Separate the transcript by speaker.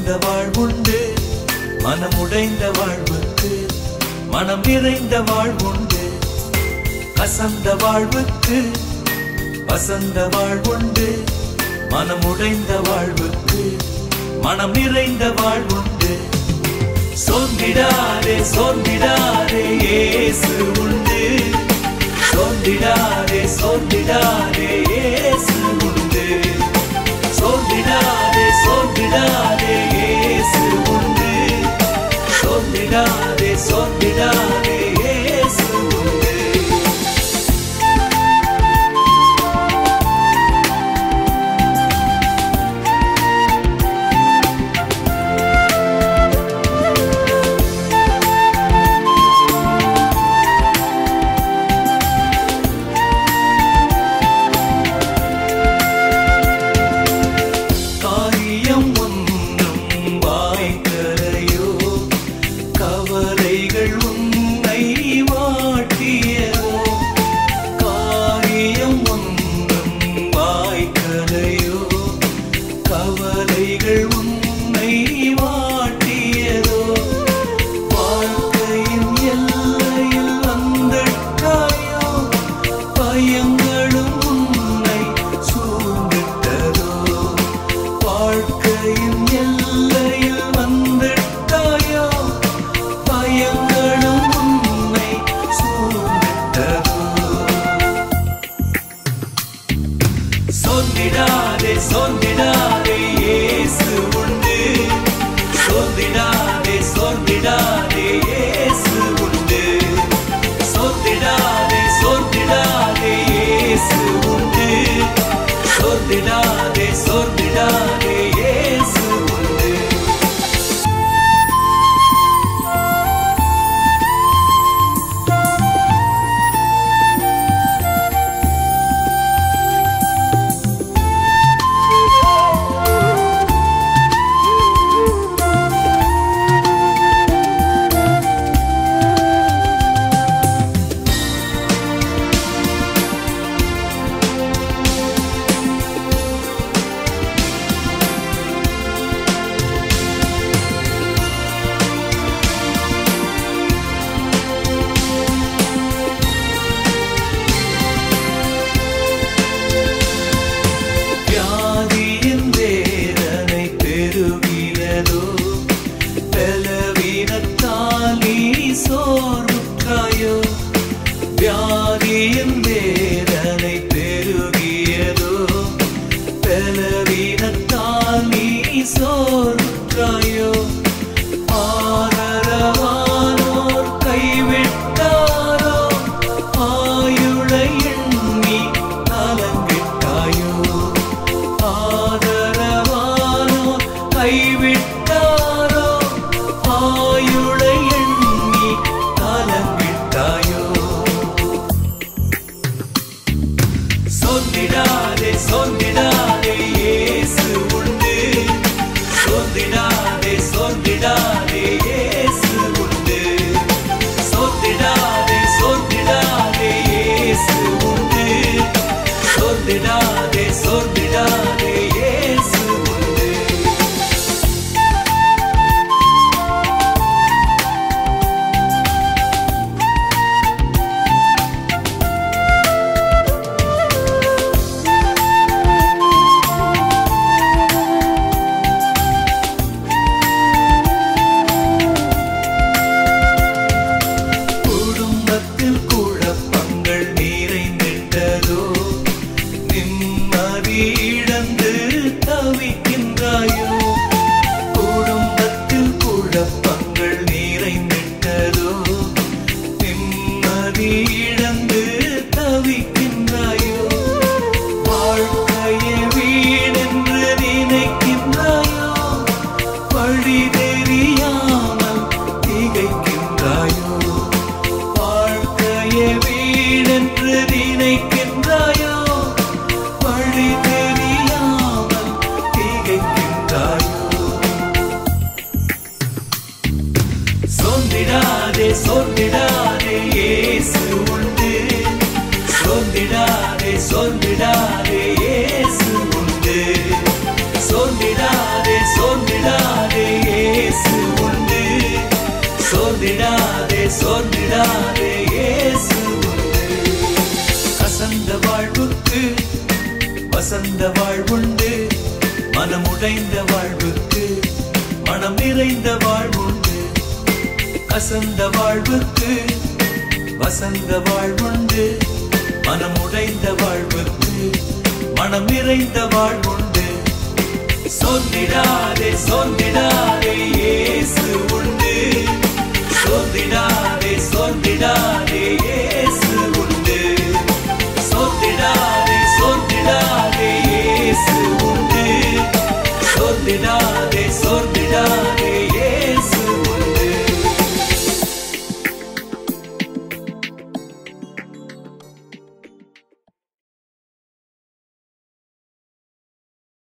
Speaker 1: கசந்த வாழ்வுண்டு மனம் உடைந்த வாழ்வுக்கு மனம் நிறைந்த வாழ்வுண்டு கசந்த வாழ்வுக்கு வசந்த வாழ்வுண்டு மனம் உடைந்த வாழ்வுக்கு மனம் நிறைந்த வாழ்வுண்டு சோர்ந்திடாதே சோர்ந்திடாதே இயேசு உண்டு சோர்ந்திடாதே சோர்ந்திடாதே இயேசு உண்டு சோர்ந்திடாதே சோர்ந்திடாதே இயேசு உண்டு சோர்ந்திடாதே சோர்ந்திடாதே இயேசு உண்டு காரியம் ஒன்றும் வாய்க்கரையோ கவலைகள் உன்னை வாட்டியதோ காரியம் ஒன்றும் வாய்க்கரையோ கவலைகள் உன்னை வாட்டியதோ வாழ்க்கையின் எல்லையில் வந்திட்டாயோ பயங்களும் உன்னை சூழ்ந்திட்டதோ வாழ்க்கையின் எல்லையில் வந்திட்டாயோ பயங்களும் உன்னை சூழ்ந்திட்டதோ சோர்ந்திடாதே சோர்ந்திடாதே இயேசு உண்டு சோர்ந்திடாதே சோர்ந்திடாதே இயேசு உண்டு சோர்ந்திடாதே சோர்ந்திடாதே இயேசு உண்டு சோர்ந்திடாதே சோர்ந்திடாதே இயேசு உண்டு வியாதியின் வேதனை பெருகிறதோ பலவீனத்தால் நீ சோர்வுற்றாயோ வியாதியின் வேதனை பெருகியதோ பலவீனத்தால் நீ சோர்வுற்றாயோ ஆதரவானோர் கைவிட்டாரோ ஆயுளை எண்ணி கலங்கிட்டாயோ ஆதரவானோர் கைவிட்டாரோ ஆயுளை எண்ணி கலங்கிட்டாயோ சொந்திடாதே சொந்திடாதே இயேசு உண்டு சொந்திடாதே சொந்திடாதே இயேசு உண்டு சொந்திடாதே சொந்திடாதே இயேசு உண்டு சொந்திடாதே சொந்திடாதே இயேசு உண்டு குடும்பத்தில் குழப்பங்கள் நிறைந்திட்டதோ நிம்மதி இழந்து தவிக்கின்றாயோ குடும்பத்தில் குழப்பங்கள் நிறைந்திட்டதோ நிம்மதி இழந்து தவிக்கின்றாயோ வாழ்க்கையை வீடென்று நினைக்கின்றாயோ வழி தெரியாமல் திகைக்கின்றாயோ வாழ்க்கையை வீடென்று நினைக்கின்றாயோ வழி தெரியாமல் திகைக்கின்றாயோ சோர்ந்திடாதே சோர்ந்திடாதே இயேசு உண்டு சோர்ந்திடாதே சோர்ந்திடாதே இயேசு உண்டு சோர்ந்திடாதே சோர்ந்திடாதே கசந்த வாழ்வுண்டு மனமுடைந்த வாழ்வுக்கு மனம் நிறைந்த வாழ்வுண்டு கசந்த வாழ்வுக்கு வசந்த வாழ்வுண்டு மனமுடைந்த வாழ்வுக்கு மனம் நிறைந்த வாழ்வுண்டு சோர்ந்திடாதே சோர்ந்திடாதே இயேசு உண்டு சோர்ந்திடாதே சோர்ந்திடாதே இயேசு